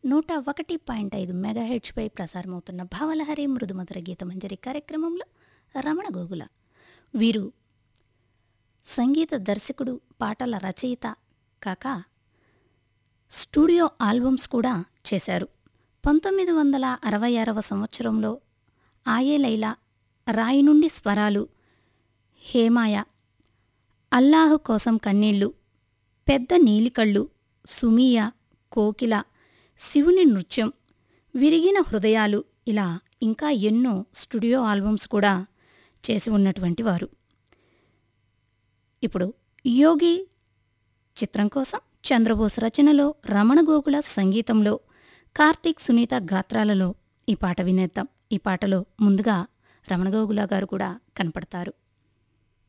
నూట ఒకటి పాయింట్ ఐదు మెగాహెడ్స్పై ప్రసారమవుతున్న భావలహరి మృదుమధుర గీతమంజరి కార్యక్రమంలో రమణ గోగుల వీరు సంగీత దర్శకుడు పాటల రచయిత కాక స్టూడియో ఆల్బమ్స్ కూడా చేశారు పంతొమ్మిది వందల అరవై ఆరవ సంవత్సరంలో ఆయే లైలా రాయి నుండి స్వరాలు హేమాయ అల్లాహు కోసం కన్నీళ్ళు పెద్ద నీలికళ్ళు సుమియ కోకిల శివుని నృత్యం విరిగిన హృదయాలు ఇలా ఇంకా ఎన్నో స్టూడియో ఆల్బమ్స్ కూడా చేసి ఉన్నటువంటి వారు ఇప్పుడు యోగి చిత్రం కోసం చంద్రబోస్ రచనలో రమణ గోకుల సంగీతంలో కార్తీక్ సునీత గాత్రాలలో ఈ పాట వినేద్దాం ఈ పాటలో ముందుగా రమణ గోగుల గారు కూడా కనపడతారు